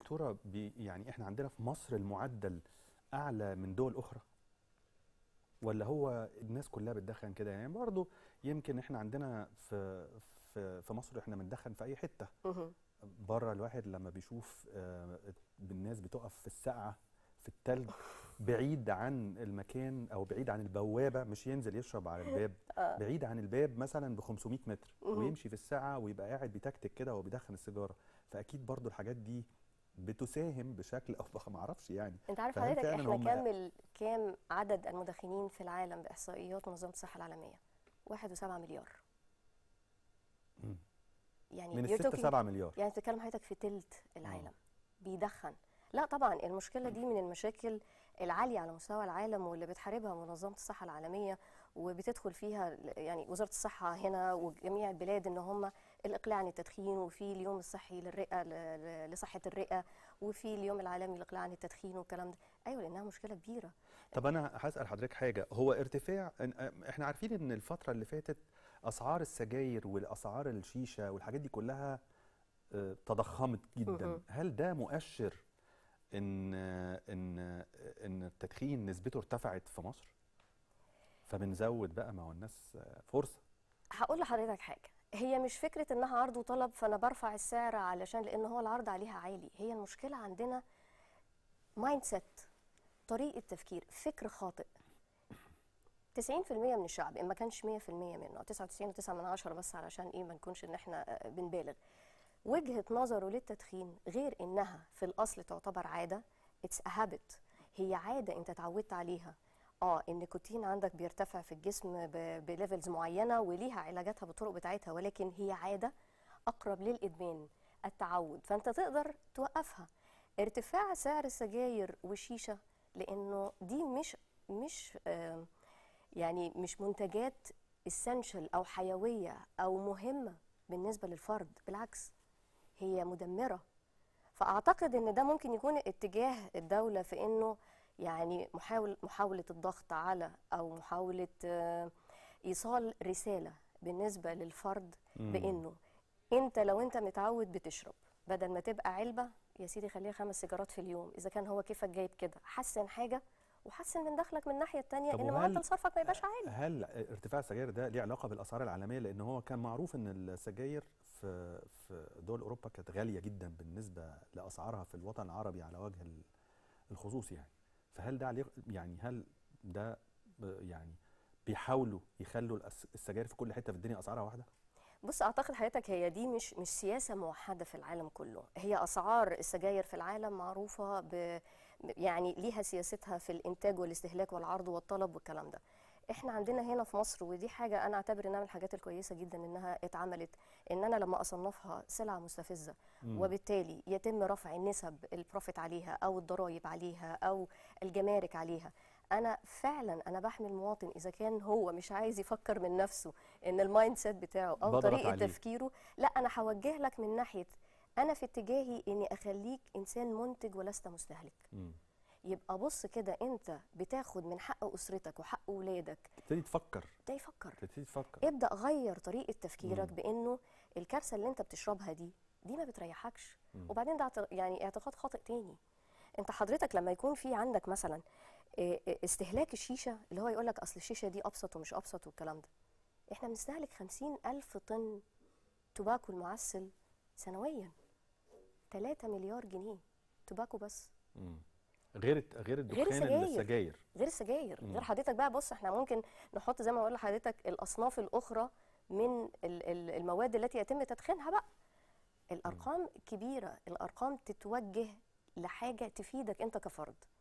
دكتوره بي يعني احنا عندنا في مصر المعدل اعلى من دول اخرى ولا هو الناس كلها بتدخن كده يعني برضه يمكن احنا عندنا في في في مصر احنا بندخن في اي حته مهم. بره الواحد لما بيشوف آه، الناس بتقف في السقعه في التلج بعيد عن المكان او بعيد عن البوابه مش ينزل يشرب على الباب آه. بعيد عن الباب مثلا ب 500 متر مهم. ويمشي في الساعه ويبقى قاعد بيتكتك كده وبيدخن السيجاره فاكيد برضو الحاجات دي بتساهم بشكل او بآخر، ما اعرفش يعني انت عارف فهل حضرتك فعلاً احنا هم- كام ال- كام عدد المدخنين في العالم باحصائيات منظمه الصحه العالميه؟ 1.7 مليار مم. يعني من you're الستة talking- 7 مليار يعني بتتكلم حضرتك في تلت العالم بيدخن لا طبعا المشكله دي من المشاكل العاليه على مستوى العالم واللي بتحاربها منظمه الصحه العالميه وبتدخل فيها يعني وزاره الصحه هنا وجميع البلاد ان هم الاقلاع عن التدخين وفي اليوم الصحي للرئه ل- ل- لصحه الرئه وفي اليوم العالمي للاقلاع عن التدخين والكلام ده ايوه لانها مشكله كبيره طب انا هسال حضرتك حاجه هو ارتفاع إن- احنا عارفين ان الفتره اللي فاتت اسعار السجاير والاسعار الشيشه والحاجات دي كلها آه، تضخمت جدا مهم. هل ده مؤشر ان ان ان التدخين نسبته ارتفعت في مصر فبنزود بقى ما هو الناس آه، فرصه هقول لحضرتك حاجه هي مش فكره انها عرض وطلب فانا برفع السعر علشان لان هو العرض عليها عالي هي المشكله عندنا مايند سيت طريقه تفكير فكر خاطئ 90% من الشعب ان ما كانش 100% منه 99.9 من عشرة بس علشان ايه ما نكونش ان احنا آه، بنبالغ وجهه نظره للتدخين غير انها في الاصل تعتبر عاده اتس ا هابت هي عاده انت اتعودت عليها اه النيكوتين عندك بيرتفع في الجسم ب- بليفلز معينه وليها علاجاتها بالطرق بتاعتها ولكن هي عاده اقرب للادمان التعود فانت تقدر توقفها ارتفاع سعر السجاير والشيشه لانه دي مش مش آم، يعني مش منتجات اسينشال او حيويه او مهمه بالنسبه للفرد بالعكس هي مدمره فاعتقد ان ده ممكن يكون اتجاه الدوله في انه يعني محاول محاوله الضغط على او محاوله آه، ايصال رساله بالنسبه للفرد مم. بانه انت لو انت متعود بتشرب بدل ما تبقى علبه يا سيدي خليها خمس سيجارات في اليوم اذا كان هو كيفك جايب كده حسن حاجه وحسن من دخلك من الناحيه الثانيه طب ان وهل- معدل صرفك ما يبقاش عالي هل ارتفاع السجاير ده ليه علاقه بالاسعار العالميه لان هو كان معروف ان السجاير في في دول اوروبا كانت غاليه جدا بالنسبه لاسعارها في الوطن العربي على وجه ال- الخصوص يعني فهل ده عليه يعني هل ده ب- يعني بيحاولوا يخلوا الأس- السجاير في كل حته في الدنيا اسعارها واحده بص اعتقد حضرتك هي دي مش مش سياسه موحده في العالم كله هي اسعار السجاير في العالم معروفه ب يعني ليها سياستها في الانتاج والاستهلاك والعرض والطلب والكلام ده احنا عندنا هنا في مصر ودي حاجه انا اعتبر انها من الحاجات الكويسه جدا انها اتعملت ان انا لما اصنفها سلعه مستفزه مم. وبالتالي يتم رفع النسب البروفيت عليها او الضرائب عليها او الجمارك عليها انا فعلا انا بحمي المواطن اذا كان هو مش عايز يفكر من نفسه ان المايند سيت بتاعه او بضغط طريقه عليه. تفكيره لا انا هوجه لك من ناحيه انا في اتجاهي اني اخليك انسان منتج ولست مستهلك مم. يبقى بص كده انت بتاخد من حق اسرتك وحق اولادك تبتدي تفكر ده يفكر تبتدي تفكر ابدا غير طريقه تفكيرك مم. بانه الكارثه اللي انت بتشربها دي دي ما بتريحكش مم. وبعدين ده اعت- يعني اعتقاد خاطئ تاني انت حضرتك لما يكون في عندك مثلا اه، اه، استهلاك الشيشه اللي هو يقول لك اصل الشيشه دي ابسط ومش ابسط والكلام ده احنا بنستهلك خمسين الف طن توباكو المعسل سنويا 3 مليار جنيه توباكو بس مم. غير الت- غير الدخان السجاير. السجاير غير السجاير مم. غير حضرتك بقى بص احنا ممكن نحط زي ما بقول لحضرتك الاصناف الاخرى من ال- ال- المواد التي يتم تدخينها بقى الارقام كبيره الارقام تتوجه لحاجه تفيدك انت كفرد